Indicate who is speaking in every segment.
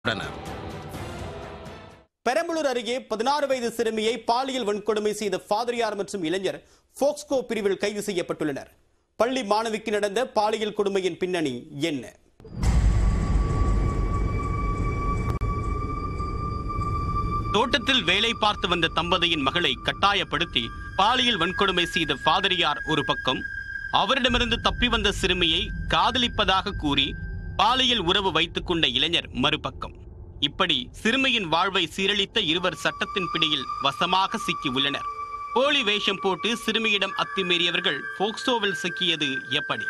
Speaker 1: உள்ளனர்
Speaker 2: பெரம்பலூர் அருகே பதினாறு வயது சிறுமியை பாலியல் வன்கொடுமை செய்த ஃபாதரியார் மற்றும் இளைஞர் போக்ஸ்கோ பிரிவில் கைது செய்யப்பட்டுள்ளனர் பள்ளி மாணவிக்கு நடந்த பாலியல் கொடுமையின் பின்னணி என்ன
Speaker 1: தோட்டத்தில் வேலை பார்த்து வந்த தம்பதியின் மகளை கட்டாயப்படுத்தி பாலியல் வன்கொடுமை செய்த ஃபாதரியார் ஒரு பக்கம் அவரிடமிருந்து தப்பி வந்த சிறுமியை காதலிப்பதாக கூறி பாலியல் உறவு வைத்துக் கொண்ட இளைஞர் மறுபக்கம் இப்படி சிறுமியின் வாழ்வை சீரழித்த இருவர் சட்டத்தின் பிடியில் வசமாக சிக்கி உள்ளனர் போலி வேஷம் போட்டு சிறுமியிடம் அத்துமீறியவர்கள் போக்சோவில் சிக்கியது எப்படி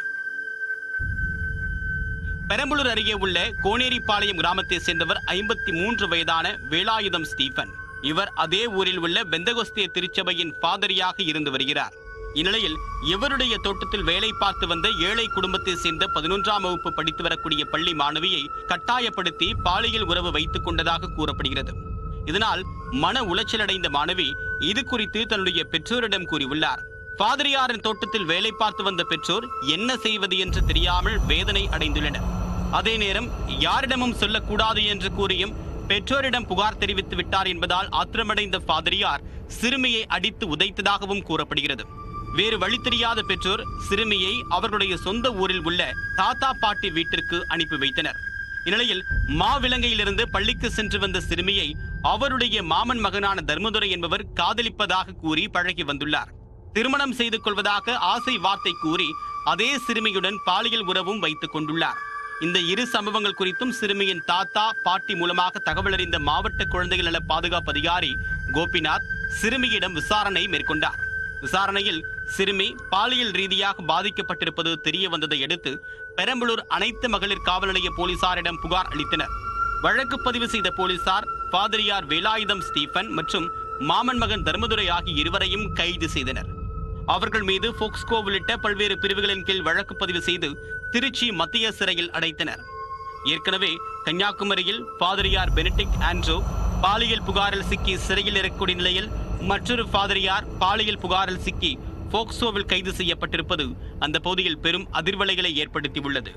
Speaker 1: பெரம்பலூர் அருகே உள்ள கோனேரிப்பாளையம் கிராமத்தை சேர்ந்தவர் ஐம்பத்தி மூன்று வயதான வேலாயுதம் ஸ்டீபன் இவர் அதே ஊரில் உள்ள பெந்தகோஸ்திய திருச்சபையின் பாதிரியாக இருந்து வருகிறார் இந்நிலையில் இவருடைய தோட்டத்தில் வேலை பார்த்து வந்த ஏழை குடும்பத்தை சேர்ந்த பதினொன்றாம் வகுப்பு படித்து வரக்கூடிய பள்ளி மாணவியை கட்டாயப்படுத்தி பாலியல் உறவு வைத்துக் கொண்டதாக கூறப்படுகிறது இதனால் மன உளைச்சலடைந்த மாணவி இது குறித்து தன்னுடைய பெற்றோரிடம் கூறியுள்ளார் பாதிரியாரின் தோட்டத்தில் வேலை பார்த்து வந்த பெற்றோர் என்ன செய்வது என்று தெரியாமல் வேதனை அடைந்துள்ளனர் அதே நேரம் யாரிடமும் சொல்லக்கூடாது என்று கூறியும் பெற்றோரிடம் புகார் தெரிவித்து விட்டார் என்பதால் ஆத்திரமடைந்த பாதிரியார் சிறுமியை அடித்து உதைத்ததாகவும் கூறப்படுகிறது வேறு வழி தெரியாத பெற்றோர் சிறுமியை அவர்களுடைய சொந்த ஊரில் உள்ள தாத்தா பாட்டி வீட்டிற்கு அனுப்பி வைத்தனர் இந்நிலையில் மாவிலங்கையிலிருந்து பள்ளிக்கு சென்று வந்த சிறுமியை அவருடைய மாமன் மகனான தர்மதுரை என்பவர் காதலிப்பதாக கூறி பழகி வந்துள்ளார் திருமணம் செய்து கொள்வதாக ஆசை வார்த்தை கூறி அதே சிறுமியுடன் பாலியல் உறவும் வைத்துக் கொண்டுள்ளார் இந்த இரு சம்பவங்கள் குறித்தும் சிறுமியின் தாத்தா பாட்டி மூலமாக தகவல் அறிந்த மாவட்ட குழந்தைகள் நல பாதுகாப்பு அதிகாரி கோபிநாத் சிறுமியிடம் விசாரணை மேற்கொண்டார் விசாரணையில் சிறுமி பாலியல் ரீதியாக பாதிக்கப்பட்டிருப்பது தெரிய வந்ததை அடுத்து பெரம்பலூர் அனைத்து மகளிர் காவல் நிலைய போலீசாரிடம் புகார் அளித்தனர் வழக்கு பதிவு செய்த போலீசார் பாதிரியார் வேலாயுதம் ஸ்டீபன் மற்றும் மாமன் மகன் தர்மதுரை ஆகிய இருவரையும் கைது செய்தனர் அவர்கள் மீது போக்ஸ்கோ உள்ளிட்ட பல்வேறு பிரிவுகளின் கீழ் வழக்கு பதிவு செய்து திருச்சி மத்திய சிறையில் அடைத்தனர் ஏற்கனவே கன்னியாகுமரியில் பாதிரியார் பெனடிக்ட் ஆண்ட்ரோ பாலியல் புகாரில் சிக்கி சிறையில் இருக்கக்கூடிய நிலையில் மற்றொரு பாதிரியார் பாலியல் புகாரில் சிக்கி போக்சோவில் கைது செய்யப்பட்டிருப்பது அந்த பகுதியில் பெரும் அதிர்வலைகளை ஏற்படுத்தியுள்ளது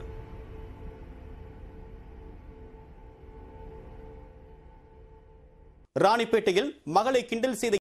Speaker 2: ராணிப்பேட்டையில் மகளை கிண்டல் செய்த